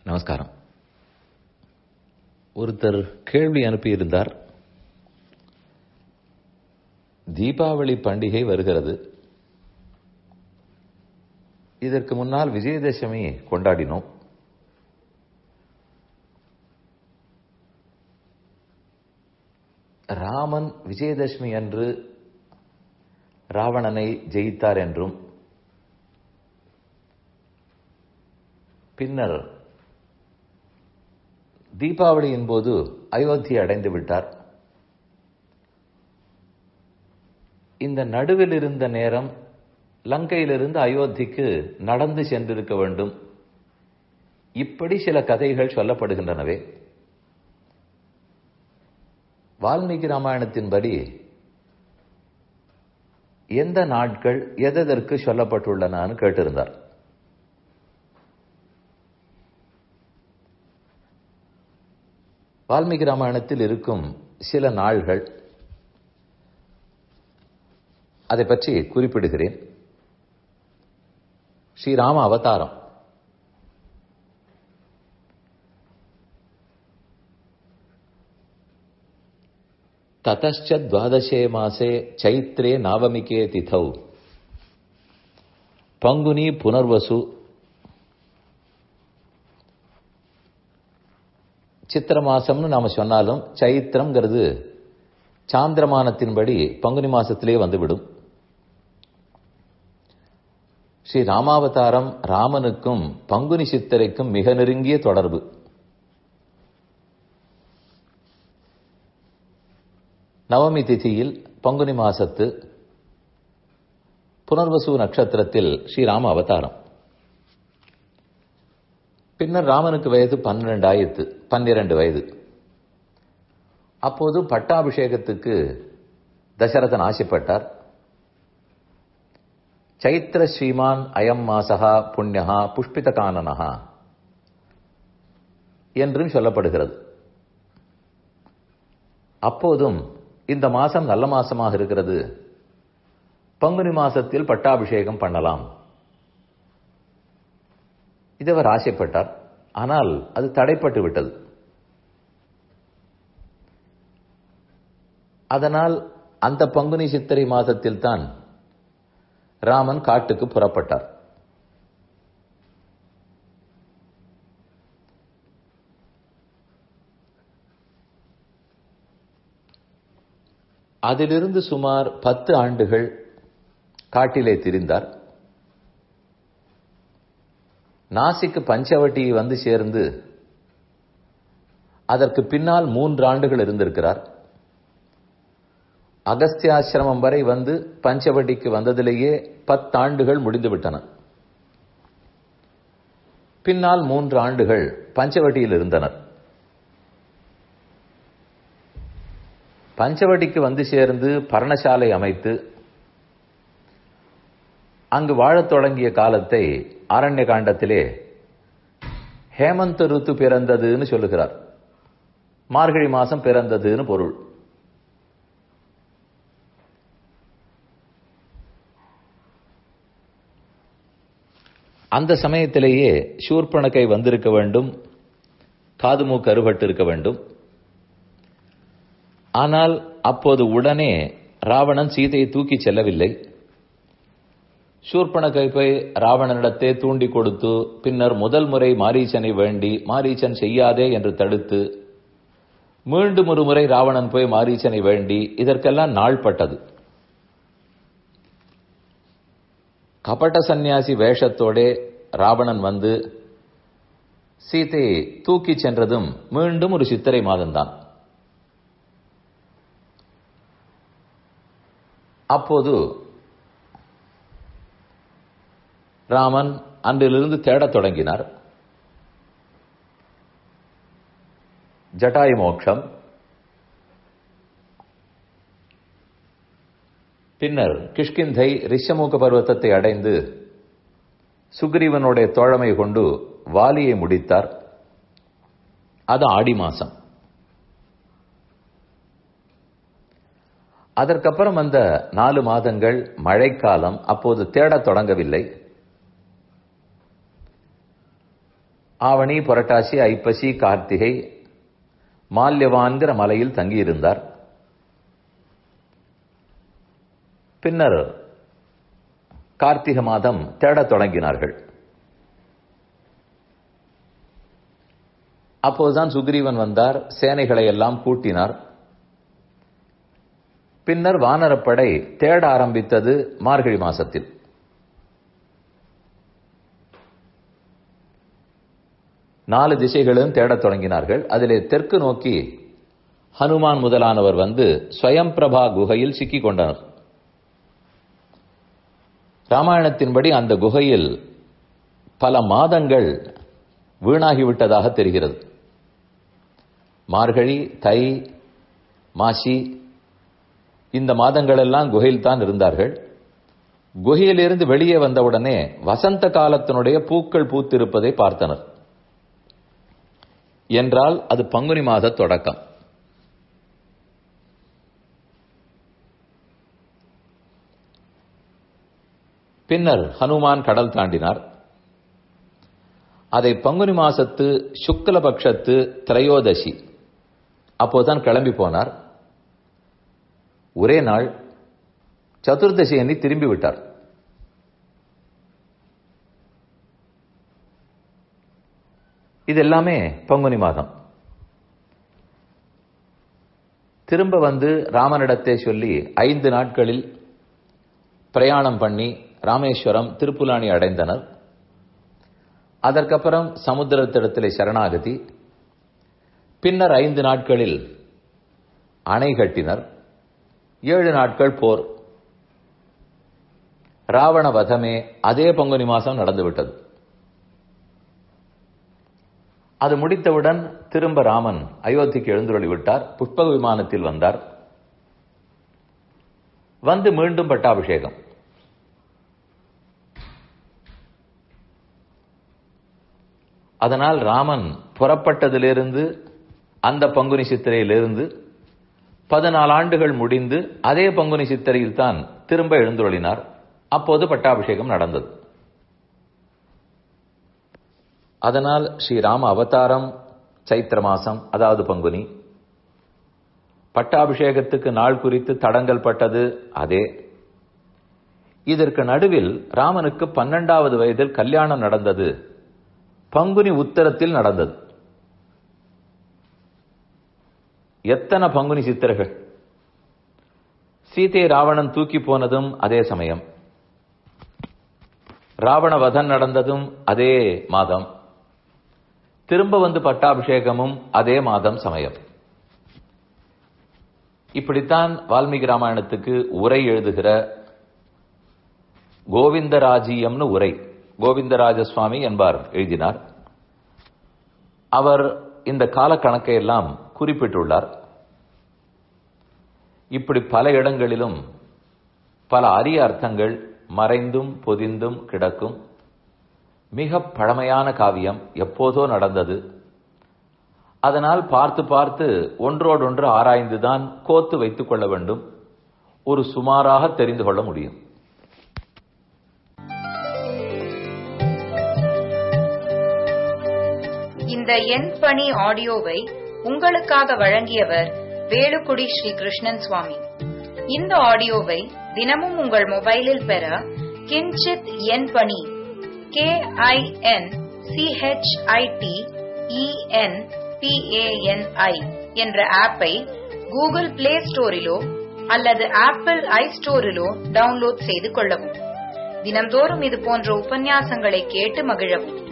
நமஸ்காரம் ஒருத்தர் கேள்வி அனுப்பியிருந்தார் தீபாவளி பண்டிகை வருகிறது இதற்கு முன்னால் விஜயதசமி கொண்டாடினோம் ராமன் விஜயதசமி அன்று ராவணனை ஜெயித்தார் என்றும் பின்னர் தீபாவளியின் போது அயோத்தி அடைந்து விட்டார் இந்த நடுவில் இருந்த நேரம் லங்கையிலிருந்து அயோத்திக்கு நடந்து சென்றிருக்க வேண்டும் இப்படி சில கதைகள் சொல்லப்படுகின்றனவே வால்மீகி ராமாயணத்தின்படி எந்த நாட்கள் எதற்கு சொல்லப்பட்டுள்ளனன்னு கேட்டிருந்தார் வால்மீகி ராமாயணத்தில் இருக்கும் சில நாள்கள் அதை பற்றி குறிப்பிடுகிறேன் ஸ்ரீராம அவதாரம் ततश्च द्वादशे मासे चैत्रे नावमिके तिथौ பங்குனி புனர்வசு சித்திர மாசம்னு நாம சொன்னாலும் சைத்திரம்ங்கிறது சாந்திரமானத்தின்படி பங்குனி மாசத்திலே வந்துவிடும் ஸ்ரீ ராமாவதாரம் ராமனுக்கும் பங்குனி சித்திரைக்கும் மிக நெருங்கிய தொடர்பு நவமி திதியில் பங்குனி மாசத்து புனர்வசு நட்சத்திரத்தில் ஸ்ரீராம அவதாரம் பின்னர் ராமனுக்கு வயது பன்னிரெண்டாயிரத்து பன்னிரண்டு வயது அப்போது பட்டாபிஷேகத்துக்கு தசரதன் ஆசைப்பட்டார் சைத்திர ஸ்ரீமான் அயம் மாசகா புண்ணியகா புஷ்பித கானனகா என்றும் சொல்லப்படுகிறது அப்போதும் இந்த மாசம் நல்ல மாசமாக இருக்கிறது பங்குனி மாசத்தில் பட்டாபிஷேகம் பண்ணலாம் இது அவர் ஆசைப்பட்டார் ஆனால் அது தடைப்பட்டு விட்டது அதனால் அந்த பங்குனி சித்திரை மாதத்தில் தான் ராமன் காட்டுக்கு புறப்பட்டார் அதிலிருந்து சுமார் பத்து ஆண்டுகள் காட்டிலே திரிந்தார் நாசிக்கு பஞ்சவட்டி வந்து சேர்ந்து அதற்கு பின்னால் மூன்று ஆண்டுகள் இருந்திருக்கிறார் அகஸ்தியாசிரமம் வரை வந்து பஞ்சவட்டிக்கு வந்ததிலேயே பத்தாண்டுகள் முடிந்துவிட்டன பின்னால் மூன்று ஆண்டுகள் பஞ்சவட்டியில் இருந்தனர் பஞ்சவட்டிக்கு வந்து சேர்ந்து பர்ணசாலை அமைத்து அங்கு வாழத் தொடங்கிய காலத்தை ஆரண்ய காண்டத்திலே ஹேமந்த ருத்து பிறந்ததுன்னு சொல்லுகிறார் மார்கழி மாசம் பிறந்ததுன்னு பொருள் அந்த சமயத்திலேயே சூர்பணக்கை வந்திருக்க வேண்டும் காது மூக்கு அறுபட்டு இருக்க வேண்டும் ஆனால் அப்போது உடனே ராவணன் சீதையை தூக்கி செல்லவில்லை சூர்பணக்கை போய் ராவணனிடத்தே தூண்டி கொடுத்து பின்னர் முதல் முறை மாரீச்சனை வேண்டி மாரீச்சன் செய்யாதே என்று தடுத்து மீண்டும் ஒரு முறை ராவணன் போய் மாரீச்சனை வேண்டி இதற்கெல்லாம் நாள்பட்டது கபட சந்நியாசி வேஷத்தோடே ராவணன் வந்து சீதையை தூக்கி சென்றதும் மீண்டும் ஒரு சித்திரை மாதம்தான் அப்போது ராமன் அன்றிலிருந்து தேடத் தொடங்கினார் ஜட்டாயு மோட்சம் பின்னர் கிஷ்கிந்தை ரிஷமூக பர்வத்தத்தை அடைந்து சுக்ரீவனுடைய தோழமை கொண்டு வாலியை முடித்தார் அது ஆடி மாசம் அதற்கப்புறம் அந்த நாலு மாதங்கள் மழைக்காலம் அப்போது தேடத் தொடங்கவில்லை ஆவணி புரட்டாசி ஐப்பசி கார்த்திகை மால்யவான்கிற மலையில் தங்கியிருந்தார் பின்னர் கார்த்திகை மாதம் தேடத் தொடங்கினார்கள் அப்போதுதான் சுக்ரீவன் வந்தார் சேனைகளை எல்லாம் கூட்டினார் பின்னர் வானரப்படை தேட ஆரம்பித்தது மார்கழி மாசத்தில் நாலு திசைகளும் தேடத் தொடங்கினார்கள் அதிலே தெற்கு நோக்கி ஹனுமான் முதலானவர் வந்து ஸ்வயம் பிரபா குகையில் சிக்கிக் கொண்டனர் ராமாயணத்தின்படி அந்த குகையில் பல மாதங்கள் வீணாகிவிட்டதாக தெரிகிறது மார்கழி தை மாசி இந்த மாதங்கள் எல்லாம் குகையில் தான் இருந்தார்கள் குகையிலிருந்து வெளியே வந்தவுடனே வசந்த காலத்தினுடைய பூக்கள் பூத்திருப்பதை பார்த்தனர் என்றால் அது பங்குனி மாத தொடக்கம் பின்னர் ஹனுமான் கடல் தாண்டினார் அதை பங்குனி மாசத்து சுக்லபக்ஷத்து திரையோதசி அப்போதான் கிளம்பி போனார் ஒரே நாள் சதுர்தசி எண்ணி திரும்பி விட்டார் இது எல்லாமே பங்குனி மாதம் திரும்ப வந்து ராமனிடத்தை சொல்லி ஐந்து நாட்களில் பிரயாணம் பண்ணி ராமேஸ்வரம் திருப்புலானி அடைந்தனர் அதற்கப்புறம் சமுத்திரத்திடத்திலே சரணாகதி பின்னர் ஐந்து நாட்களில் அணை கட்டினர் ஏழு நாட்கள் போர் ராவண வதமே அதே பங்குனி மாசம் நடந்துவிட்டது அது முடித்தவுடன் திரும்ப ராமன் அயோத்திக்கு எழுந்துருளி விட்டார் புஷ்பக விமானத்தில் வந்தார் வந்து மீண்டும் பட்டாபிஷேகம் அதனால் ராமன் புறப்பட்டதிலிருந்து அந்த பங்குனி சித்திரையிலிருந்து பதினாலு ஆண்டுகள் முடிந்து அதே பங்குனி சித்திரையில் தான் திரும்ப எழுந்துருளினார் அப்போது பட்டாபிஷேகம் நடந்தது அதனால் ஸ்ரீராம அவதாரம் சைத்திர மாசம் அதாவது பங்குனி பட்டாபிஷேகத்துக்கு நாள் குறித்து தடங்கல் பட்டது அதே இதற்கு நடுவில் ராமனுக்கு பன்னெண்டாவது வயதில் கல்யாணம் நடந்தது பங்குனி உத்தரத்தில் நடந்தது எத்தனை பங்குனி சித்திரர்கள் சீதை ராவணன் தூக்கி போனதும் அதே சமயம் ராவண வதன் நடந்ததும் அதே மாதம் திரும்ப வந்து பட்டாபிஷேகமும் அதே மாதம் சமயம் இப்படித்தான் வால்மீகி ராமாயணத்துக்கு உரை எழுதுகிற கோவிந்தராஜியம்னு உரை கோவிந்தராஜ சுவாமி என்பார் எழுதினார் அவர் இந்த கால கணக்கை எல்லாம் குறிப்பிட்டுள்ளார் இப்படி பல இடங்களிலும் பல அரிய அர்த்தங்கள் மறைந்தும் பொதிந்தும் கிடக்கும் மிக பழமையான காவியம் எப்போதோ நடந்தது அதனால் பார்த்து பார்த்து ஒன்றோடொன்று ஆராய்ந்துதான் கோத்து வைத்துக் கொள்ள வேண்டும் ஒரு சுமாராக தெரிந்து கொள்ள முடியும் இந்த எண் பணி ஆடியோவை உங்களுக்காக வழங்கியவர் வேலுக்குடி ஸ்ரீ கிருஷ்ணன் சுவாமி இந்த ஆடியோவை தினமும் உங்கள் மொபைலில் பெற கிஞ்சித் எண் பணி கே ஐ என் சிஹெச்ஐடி இஎன் பிஏஎன்ஐ என்ற ஆப்பை கூகுள் பிளே ஸ்டோரிலோ அல்லது ஆப்பிள் ஐ ஸ்டோரிலோ டவுன்லோட் செய்து கொள்ளவும் தினம்தோறும் இது போன்ற உபன்யாசங்களை கேட்டு மகிழவும்